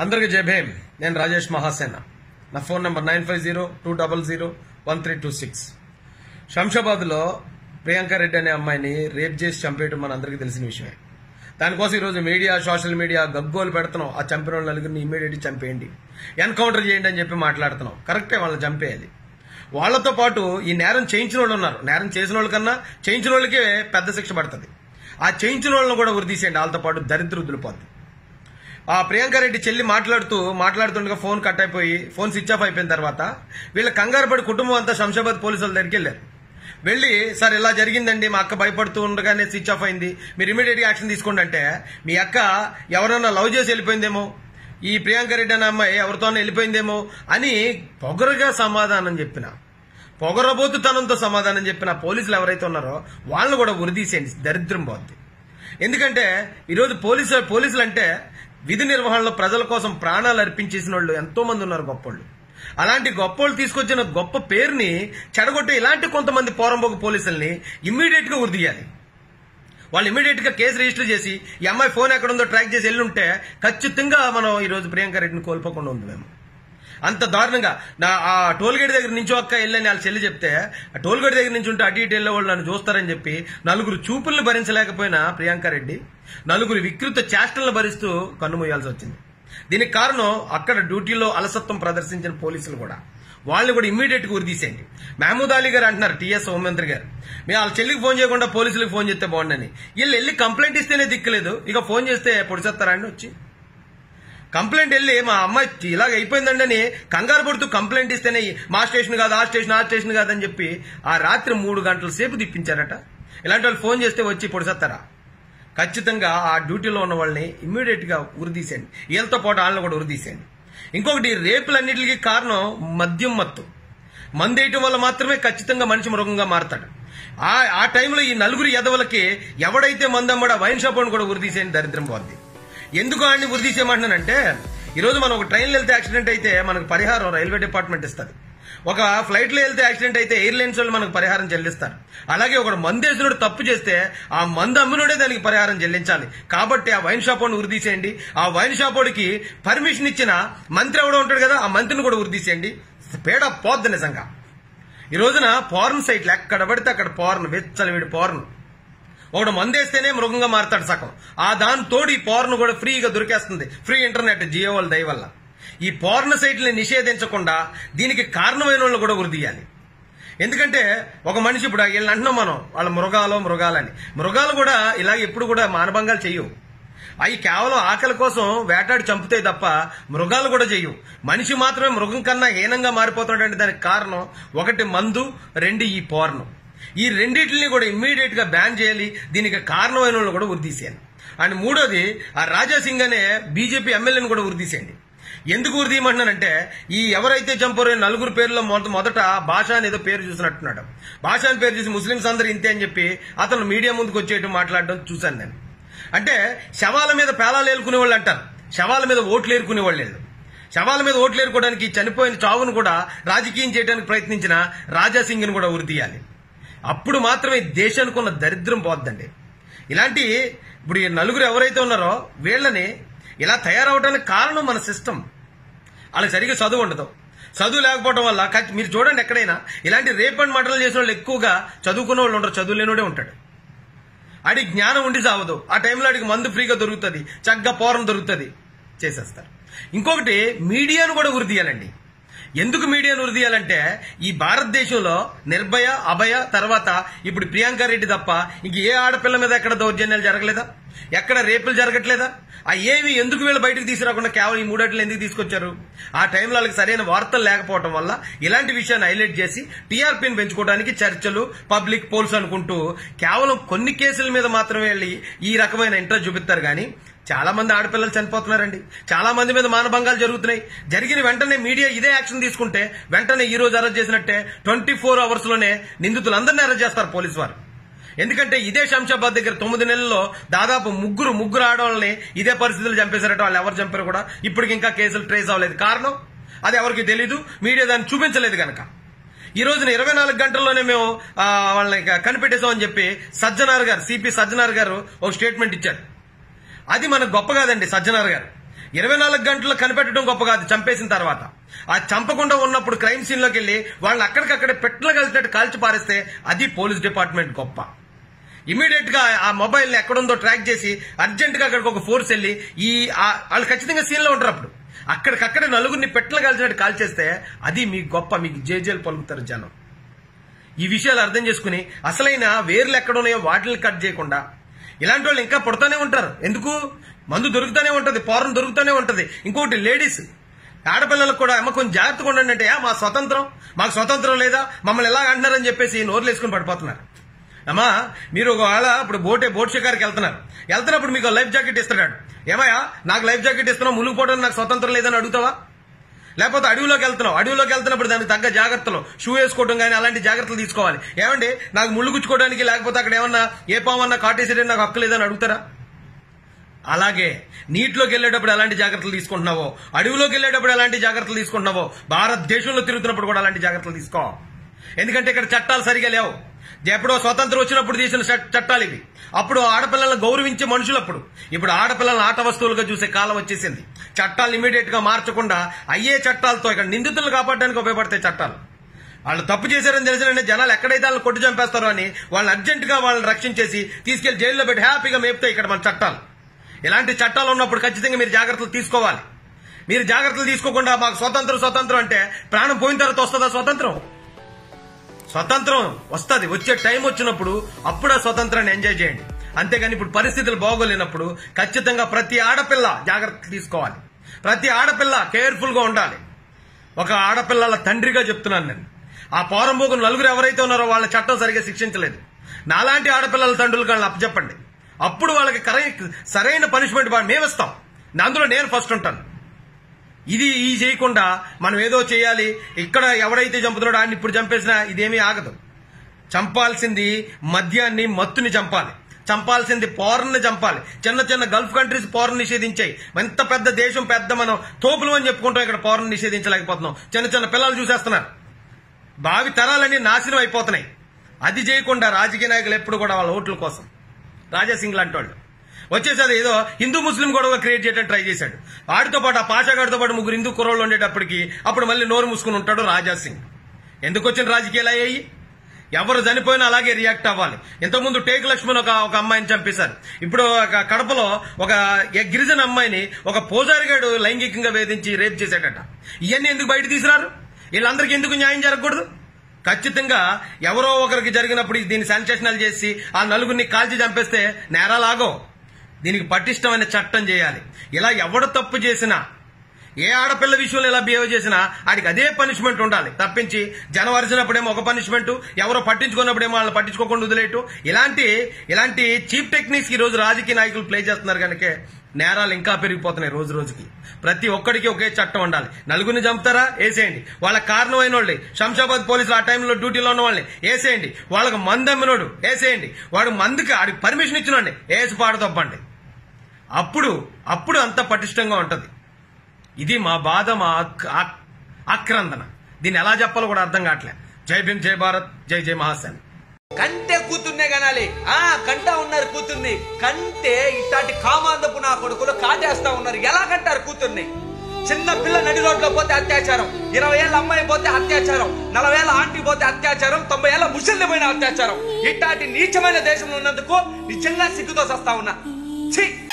అందరికీ జై భీమ్ నేను రాజేష్ మహాసేన నా phone number nine five zero two double zero one three two six శంషాబాద్లో ప్రియాంక రెడ్డి అనే అమ్మాయిని రేప్ చేసి చంపేయడం మన అందరికీ తెలిసిన విషయమే దానికోసం ఈరోజు మీడియా సోషల్ మీడియా గగ్గోలు పెడుతున్నాం ఆ చంపిన వాళ్ళ నలుగురిని ఇమీడియట్ చంపేయండి ఎన్కౌంటర్ చేయండి అని చెప్పి మాట్లాడుతున్నాం కరెక్టే వాళ్ళని చంపేయాలి వాళ్ళతో పాటు ఈ నేరం చేయించిన వాళ్ళు ఉన్నారు నేరం చేసిన వాళ్ళ కన్నా చేయించిన వాళ్ళకే పెద్ద శిక్ష పడుతుంది ఆ చేయించిన వాళ్ళని కూడా ఉరిదీసేయండి వాళ్ళతో పాటు దరిద్ర వదిలిపోద్ది ఆ ప్రియాంక రెడ్డి చెల్లి మాట్లాడుతూ మాట్లాడుతుండగా ఫోన్ కట్ అయిపోయి ఫోన్ స్విచ్ ఆఫ్ అయిపోయిన తర్వాత వీళ్ళ కంగారు పడి కుటుంబం అంతా శంషాబాద్ పోలీసుల దగ్గరికి వెళ్ళారు వెళ్ళి సార్ ఇలా జరిగిందండి మా అక్క భయపడుతూ ఉండగానే స్విచ్ ఆఫ్ అయింది మీరు ఇమీడియట్ గా యాక్షన్ తీసుకోండి అంటే మీ అక్క ఎవరన్నా లవ్ చేసి వెళ్ళిపోయిందేమో ఈ ప్రియాంక రెడ్డి అనే అమ్మాయి ఎవరితోనే వెళ్ళిపోయిందేమో అని పొగరుగా సమాధానం చెప్పిన పొగరబోతుతనంతో సమాధానం చెప్పిన పోలీసులు ఎవరైతే ఉన్నారో వాళ్ళని కూడా ఉరిదీసేయండి దరిద్రం పోద్ది ఎందుకంటే ఈరోజు పోలీసు పోలీసులు అంటే విధి నిర్వహణలో ప్రజల కోసం ప్రాణాలు అర్పించేసిన వాళ్ళు ఎంతో మంది ఉన్నారు గొప్పోళ్ళు అలాంటి గొప్పోళ్ళు తీసుకొచ్చిన గొప్ప పేరుని చెడగొట్టే ఇలాంటి కొంతమంది పోరంబోకు పోలీసుల్ని ఇమ్మీడియట్ గా ఉరిదీయాలి వాళ్ళు ఇమీడియట్ గా కేసు రిజిస్టర్ చేసి ఈ అమ్మాయి ఫోన్ ఎక్కడ ఉందో ట్రాక్ చేసి వెళ్ళుంటే ఖచ్చితంగా మనం ఈ రోజు ప్రియాంక రెడ్డిని కోల్పోకుండా ఉంది మేము అంత దారుణంగా నా ఆ టోల్ గేట్ దగ్గర నుంచి ఒక్క వెళ్ళని వాళ్ళ చెల్లి చెప్తే ఆ టోల్ గేట్ దగ్గర నుంచి ఉంటే అటు ఇటు వెళ్ళే వాళ్ళు నన్ను చూస్తారని చెప్పి నలుగురు చూపుల్ని భరించలేకపోయినా ప్రియాంక రెడ్డి నలుగురు వికృత చేష్టలను భరిస్తూ కన్నుమూయాల్సి వచ్చింది దీనికి కారణం అక్కడ డ్యూటీలో అలసత్వం ప్రదర్శించిన పోలీసులు కూడా వాళ్ళు కూడా ఇమ్మీడియట్ గా ఉరిదీసేయండి మహమూద్ అలీ గారు అంటున్నారు టీఎస్ హోంమంత్రి గారు మేము వాళ్ళ చెల్లికి ఫోన్ చేయకుండా పోలీసులకు ఫోన్ చేస్తే బాగుండని వీళ్ళు వెళ్ళి కంప్లైంట్ ఇస్తేనే దిక్కులేదు ఇక ఫోన్ చేస్తే పొడిచేస్తారా అండి వచ్చి కంప్లైంట్ వెళ్ళి మా అమ్మాయి ఇలాగ అయిపోయిందండి అని కంగారు పడుతూ కంప్లైంట్ ఇస్తేనే మా స్టేషన్ కాదు ఆ స్టేషన్ ఆ స్టేషన్ కాదని చెప్పి ఆ రాత్రి మూడు గంటల సేపు తిప్పించారట ఇలాంటి వాళ్ళు ఫోన్ చేస్తే వచ్చి పొడిసేస్తారా ఖచ్చితంగా ఆ డ్యూటీలో ఉన్న వాళ్ళని ఇమ్మీడియట్ గా ఉరిదీసేయండి వీళ్ళతో పాటు వాళ్ళని కూడా ఉరిదీసేయండి ఇంకొకటి రేపులన్నిటికీ కారణం మద్యం మత్తు మందేయటం వల్ల మాత్రమే ఖచ్చితంగా మనిషి మృగంగా మారతాడు ఆ ఆ టైంలో ఈ నలుగురు ఎదవలకి ఎవడైతే మందమ్మడో వైన్ షాప్ అని కూడా ఉరిదీసేయండి దరిద్రం పోద్ది ఎందుకు ఆడిని ఉరిదీసేయమంటున్నానంటే ఈరోజు మనం ఒక ట్రైన్లో వెళ్తే యాక్సిడెంట్ అయితే మనకు పరిహారం రైల్వే డిపార్ట్మెంట్ ఇస్తుంది ఒక ఫ్లైట్ లో వెళ్తే యాక్సిడెంట్ అయితే ఎయిర్లైన్స్ వాళ్ళు మనకు పరిహారం చెల్లిస్తారు అలాగే ఒక మందేసినోడు తప్పు చేస్తే ఆ మందు అమ్మినోడే దానికి పరిహారం చెల్లించాలి కాబట్టి ఆ వైన్ షాప్ వాడిని ఉరిదీసేయండి ఆ వైన్ షాప్ వాడికి పర్మిషన్ ఇచ్చిన మంత్రి ఎవడో ఉంటాడు కదా ఆ మంత్రిని కూడా ఉరిదీసేయండి పేడ పోద్ది నిజంగా ఈ రోజున పోర్న్ సైట్లు ఎక్కడ పడితే అక్కడ పోర్న్ వెచ్చలవిడి పోర్న్ ఒకడు మందేస్తేనే మృగంగా మారతాడు సగం ఆ దాని తోడు ఈ పోర్న్ కూడా ఫ్రీగా దొరికేస్తుంది ఫ్రీ ఇంటర్నెట్ జియో వాళ్ళ దయ వల్ల ఈ పోర్న సైట్లని నిషేధించకుండా దీనికి కారణమైన వాళ్ళు కూడా ఉరిదీయాలి ఎందుకంటే ఒక మనిషి ఇప్పుడు వీళ్ళని అంటున్నాం మనం వాళ్ళ మృగాలు మృగాలని మృగాలు కూడా ఇలాగ ఎప్పుడు కూడా మానభంగాలు చెయ్యవు అవి కేవలం ఆకలి కోసం వేటాడి చంపుతాయి తప్ప మృగాలు కూడా చెయ్యవు మనిషి మాత్రమే మృగం కన్నా హీనంగా మారిపోతున్నాడంటే దానికి కారణం ఒకటి మందు రెండు ఈ పోర్ను ఈ రెండింటిని కూడా ఇమ్మీడియట్ గా బ్యాన్ చేయాలి దీనికి కారణమైన వాళ్ళు కూడా ఉరిదీసేయాలి అండ్ మూడోది ఆ రాజా సింగ్ అనే బీజేపీ ఎమ్మెల్యేని కూడా ఉరిదీసేయండి ఎందుకు ఉరిదీయమంటున్నానంటే ఈ ఎవరైతే చంపారో నలుగురు పేర్లో మొదట మొదట భాష అని ఏదో పేరు చూసినట్టున్నాడు భాష అని పేరు చూసి ముస్లింస్ అందరూ ఇంతే అని చెప్పి అతను మీడియా ముందుకు వచ్చేయటం మాట్లాడడం చూశాను నేను అంటే శవాల మీద పేలాలు ఏలుకునే వాళ్ళు అంటారు శవాల మీద ఓట్లు ఏరుకునే వాళ్ళు వీళ్ళు. శవాల మీద ఓట్లు ఏరుకోవడానికి చనిపోయిన చావును కూడా రాజకీయం చేయడానికి ప్రయత్నించిన రాజా సింగ్ని కూడా ఉరిదీయాలి అప్పుడు మాత్రమే దేశానికి ఉన్న దరిద్రం పోద్దండి ఇలాంటి ఇప్పుడు ఈ నలుగురు ఎవరైతే ఉన్నారో వీళ్ళని ఇలా తయారవడానికి కారణం మన సిస్టమ్ వాళ్ళకి సరిగ్గా చదువు ఉండదు చదువు లేకపోవడం వల్ల ఖచ్చి- మీరు చూడండి ఎక్కడైనా ఇలాంటి రేప్ అండ్ మటలు చేసిన వాళ్ళు ఎక్కువగా చదువుకున్న వాళ్ళు ఉండరు చదువు లేనివాడే ఉంటాడు ఆడికి జ్ఞానం ఉండి సావదు ఆ టైంలో ఆడికి మందు ఫ్రీగా దొరుకుతుంది చక్కగా పోరం దొరుకుతుంది చేసేస్తారు ఇంకొకటి మీడియాను కూడా ఉరిదీయాలండి ఎందుకు మీడియాను ఉరిదీయాలంటే ఈ భారతదేశంలో నిర్భయ అభయ తర్వాత ఇప్పుడు ప్రియాంక రెడ్డి తప్ప ఇంక ఏ ఆడపిల్ల మీద ఎక్కడ దౌర్జన్యాలు జరగలేదా ఎక్కడ రేపులు జరగట్లేదా ఆ ఏవి ఎందుకు వీళ్ళు బయటకు తీసుకురాకుండా కేవలం ఈ మూడట్లు ఎందుకు తీసుకొచ్చారు ఆ టైంలో వాళ్ళకి సరైన వార్తలు లేకపోవడం వల్ల ఇలాంటి విషయాన్ని హైలైట్ చేసి టీఆర్పీని పెంచుకోవడానికి చర్చలు పబ్లిక్ పోల్స్ అనుకుంటూ కేవలం కొన్ని కేసుల మీద మాత్రమే వెళ్ళి ఈ రకమైన ఇంట్రెస్ట్ చూపిస్తారు కానీ చాలా మంది ఆడపిల్లలు చనిపోతున్నారండి చాలా మంది మీద మానభంగాలు జరుగుతున్నాయి జరిగిన వెంటనే మీడియా ఇదే యాక్షన్ తీసుకుంటే వెంటనే ఈ రోజు అరెస్ట్ చేసినట్టే ట్వంటీ ఫోర్ అవర్స్ లోనే నిందితులందరినీ అరెస్ట్ చేస్తారు పోలీసు వారు ఎందుకంటే ఇదే శంషాబాద్ దగ్గర తొమ్మిది నెలల్లో దాదాపు ముగ్గురు ముగ్గురు ఆడవాళ్ళని ఇదే పరిస్థితులు చంపేశారట వాళ్ళు ఎవరు చంపారు కూడా ఇప్పటికి ఇంకా కేసులు ట్రేస్ అవ్వలేదు కారణం అది ఎవరికి తెలీదు మీడియా దాన్ని చూపించలేదు కనుక ఈ రోజున ఇరవై నాలుగు గంటల్లోనే మేము ఆ, వాళ్ళని కనిపెట్టేశామని చెప్పి సజ్జనార్ గారు సిపి సజ్జనార్ గారు ఒక స్టేట్మెంట్ ఇచ్చారు అది మనకు గొప్ప కాదండి సజ్జనార్ గారు ఇరవై నాలుగు గంటలు కనిపెట్టడం గొప్ప కాదు చంపేసిన తర్వాత ఆ చంపకుండా ఉన్నప్పుడు క్రైమ్ సీన్ లోకి వెళ్ళి వాళ్ళని అక్కడికక్కడే పెట్టలు కలిసినట్టు కాల్చి పారేస్తే అది పోలీస్ డిపార్ట్మెంట్ గొప్ప ఇమీడియట్ గా ఆ మొబైల్ ని ఎక్కడుందో ట్రాక్ చేసి అర్జెంట్ గా అక్కడికి ఒక ఫోర్స్ వెళ్ళి ఈ ఆ- వాళ్ళు ఖచ్చితంగా సీన్ లో ఉంటారు అప్పుడు అక్కడికక్కడే నలుగురిని పెట్టలు కలిసినట్టు కాల్చేస్తే అది మీ గొప్ప మీకు జేజేలు పలుకుతారు జనం ఈ విషయాలు అర్థం చేసుకుని అసలైన వేర్లు ఎక్కడున్నాయో వాటిని కట్ చేయకుండా ఇలాంటి వాళ్ళు ఇంకా పుడతానే ఉంటారు ఎందుకు మందు దొరుకుతానే ఉంటది పౌరం దొరుకుతానే ఉంటది ఇంకోటి లేడీస్ ఆడపిల్లలకు కూడా అమ్మ కొంచెం జాగ్రత్తగా ఉండండి అంటే "ఆ, మా స్వతంత్రం మాకు స్వతంత్రం లేదా మమ్మల్ని ఎలా అంటున్నారని చెప్పేసి నోర్లు వేసుకుని పడిపోతున్నారు అమ్మా మీరు ఒకవేళ ఇప్పుడు బోటే బోట్ షికార్కి వెళ్తున్నారు వెళ్తున్నప్పుడు మీకు లైఫ్ జాకెట్ ఇస్తున్నాడు ఏమయ్యా నాకు లైఫ్ జాకెట్ ఇస్తున్నావు మునిగిపోవడానికి నాకు స్వతంత్రం లేదని అడుగుతావా లేకపోతే అడవిలోకి వెళ్తున్నావు అడవిలోకి వెళ్తున్నప్పుడు దానికి తగ్గ జాగ్రత్తలు షూ వేసుకోవడం కానీ అలాంటి జాగ్రత్తలు తీసుకోవాలి ఏమండి నాకు ముళ్ళు గుచ్చుకోవడానికి లేకపోతే అక్కడ ఏమన్నా ఏ పామన్నా కాటేసేయడానికి నాకు హక్కు లేదని అడుగుతారా అలాగే నీటిలోకి వెళ్ళేటప్పుడు ఎలాంటి జాగ్రత్తలు తీసుకుంటున్నావో అడవిలోకి వెళ్ళేటప్పుడు ఎలాంటి జాగ్రత్తలు తీసుకుంటున్నావో భారతదేశంలో తిరుగుతున్నప్పుడు కూడా అలాంటి జాగ్రత్తలు తీసుకో ఎందుకంటే ఇక్కడ చట్టాలు సరిగా లేవు ఎప్పుడో స్వతంత్రం వచ్చినప్పుడు తీసిన చట్- చట్టాలు ఇవి అప్పుడు ఆడపిల్లలను గౌరవించే మనుషులు అప్పుడు ఇప్పుడు ఆడపిల్లలను ఆట వస్తువులుగా చూసే కాలం వచ్చేసింది చట్టాలు ఇమీడియట్ గా మార్చకుండా అయ్యే చట్టాలతో ఇక్కడ నిందితులను కాపాడడానికి ఉపయోగపడతాయి చట్టాలు వాళ్ళు తప్పు చేశారని తెలిసిన జనాలు ఎక్కడైతే వాళ్ళని కొట్టి చంపేస్తారో అని వాళ్ళని అర్జెంట్ గా వాళ్ళని రక్షించేసి తీసుకెళ్లి జైల్లో పెట్టి హ్యాపీగా మేపుతాయి ఇక్కడ మన చట్టాలు ఇలాంటి చట్టాలు ఉన్నప్పుడు ఖచ్చితంగా మీరు జాగ్రత్తలు తీసుకోవాలి మీరు జాగ్రత్తలు తీసుకోకుండా మాకు స్వతంత్రం స్వతంత్రం అంటే ప్రాణం పోయిన తర్వాత వస్తుందా స్వతంత్రం స్వతంత్రం వస్తుంది వచ్చే టైం వచ్చినప్పుడు అప్పుడు ఆ స్వతంత్రాన్ని ఎంజాయ్ చేయండి అంతేగాని ఇప్పుడు పరిస్థితులు బాగోలేనప్పుడు ఖచ్చితంగా ప్రతి ఆడపిల్ల జాగ్రత్తలు తీసుకోవాలి ప్రతి ఆడపిల్ల కేర్ఫుల్ గా ఉండాలి ఒక ఆడపిల్లల తండ్రిగా చెప్తున్నాను నేను ఆ పోరంబోకు నలుగురు ఎవరైతే ఉన్నారో వాళ్ళ చట్టం సరిగా శిక్షించలేదు నాలాంటి ఆడపిల్లల తండ్రులకు వాళ్ళని అప్పచెప్పండి అప్పుడు వాళ్ళకి కరై- సరైన పనిష్మెంట్ మేము ఇస్తాం అందులో నేను ఫస్ట్ ఉంటాను ఇది ఈ చేయకుండా మనం ఏదో చేయాలి ఇక్కడ ఎవడైతే చంపుతున్నాడో ఆయన ఇప్పుడు చంపేసినా ఇదేమీ ఆగదు చంపాల్సింది మద్యాన్ని మత్తుని చంపాలి చంపాల్సింది పౌరన్ని చంపాలి చిన్న చిన్న గల్ఫ్ కంట్రీస్ పౌరన్ నిషేధించాయి ఎంత పెద్ద దేశం పెద్ద మనం తోపులు అని చెప్పుకుంటాం ఇక్కడ పౌరన్ నిషేధించలేకపోతున్నాం చిన్న చిన్న పిల్లలు చూసేస్తున్నారు భావి తరాలన్నీ నాశనం అయిపోతున్నాయి అది చేయకుండా రాజకీయ నాయకులు ఎప్పుడు కూడా వాళ్ళ ఓట్ల కోసం రాజా సింగ్ లాంటి వాళ్ళు వచ్చేసరి ఏదో హిందూ ముస్లిం గొడవ క్రియేట్ చేయడానికి ట్రై చేశాడు వాడితో పాటు ఆ పాషాగాడితో పాటు ముగ్గురు హిందూ కుర్రోళ్ళు ఉండేటప్పటికి అప్పుడు మళ్ళీ నోరు మూసుకుని ఉంటాడు రాజా సింగ్ ఎందుకు వచ్చిన రాజకీయాలు అయ్యాయి ఎవరు చనిపోయినా అలాగే రియాక్ట్ అవ్వాలి ఇంతకుముందు టేక్ లక్ష్మణ్ ఒక ఒక అమ్మాయిని చంపేశారు ఇప్పుడు ఒక కడపలో ఒక ఎ- గిరిజన అమ్మాయిని ఒక పూజారిగాడు లైంగికంగా వేధించి రేప్ చేశాడట ఇవన్నీ ఎందుకు బయట తీసుకురారు వీళ్ళందరికీ ఎందుకు న్యాయం జరగకూడదు ఖచ్చితంగా ఎవరో ఒకరికి జరిగినప్పుడు దీన్ని సెన్సేషనల్ చేసి ఆ నలుగురిని కాల్చి చంపేస్తే నేరాలాగో దీనికి పటిష్టమైన చట్టం చేయాలి ఇలా ఎవడు తప్పు చేసినా ఏ ఆడపిల్ల విషయంలో ఇలా బిహేవ్ చేసినా ఆడికి అదే పనిష్మెంట్ ఉండాలి తప్పించి జనం అరిచినప్పుడేమో ఒక పనిష్మెంట్ ఎవరో పట్టించుకున్నప్పుడేమో వాళ్ళని పట్టించుకోకుండా వదిలేయటం ఇలాంటి ఇలాంటి చీప్ టెక్నిక్స్ ఈ రోజు రాజకీయ నాయకులు ప్లే చేస్తున్నారు కనుక నేరాలు ఇంకా పెరిగిపోతున్నాయి రోజు రోజుకి ప్రతి ఒక్కడికి ఒకే చట్టం ఉండాలి నలుగురిని చంపుతారా వేసేయండి వాళ్ళకి కారణమైన వాళ్ళని శంషాబాద్ పోలీసులు ఆ టైంలో డ్యూటీలో ఉన్న వాళ్ళని వేసేయండి వాళ్ళకి మందు అమ్మినోడు వేసేయండి వాడు మందుకి ఆడికి పర్మిషన్ ఇచ్చినోండి వేసి పాడదొబ్బండి అప్పుడు అప్పుడు అంత పటిష్టంగా ఉంటది ఇది మా బాధ మా ఆక్- ఆక్- ఆక్రందన దీన్ని ఎలా చెప్పాలో కూడా అర్థం కావట్లే జై భీమ్ జై భారత్ జై జై మహాసేన్ కంటే కూతుర్నే కనాలి ఆ కంట ఉన్నారు కూతుర్ని కంటే ఇట్లాంటి కామాందపు నా కొడుకులు కాటేస్తా ఉన్నారు ఎలా కంటారు కూతుర్ని చిన్న పిల్ల నడి రోడ్లో పోతే అత్యాచారం ఇరవై ఏళ్ళ అమ్మాయి పోతే అత్యాచారం నలభై ఏళ్ళ ఆంటీ పోతే అత్యాచారం తొంభై ఏళ్ళ ముసలి పోయిన అత్యాచారం ఇట్లాంటి నీచమైన దేశంలో ఉన్నందుకు నిజంగా సిగ్గుతో సస్తా ఉన్నా ఛీ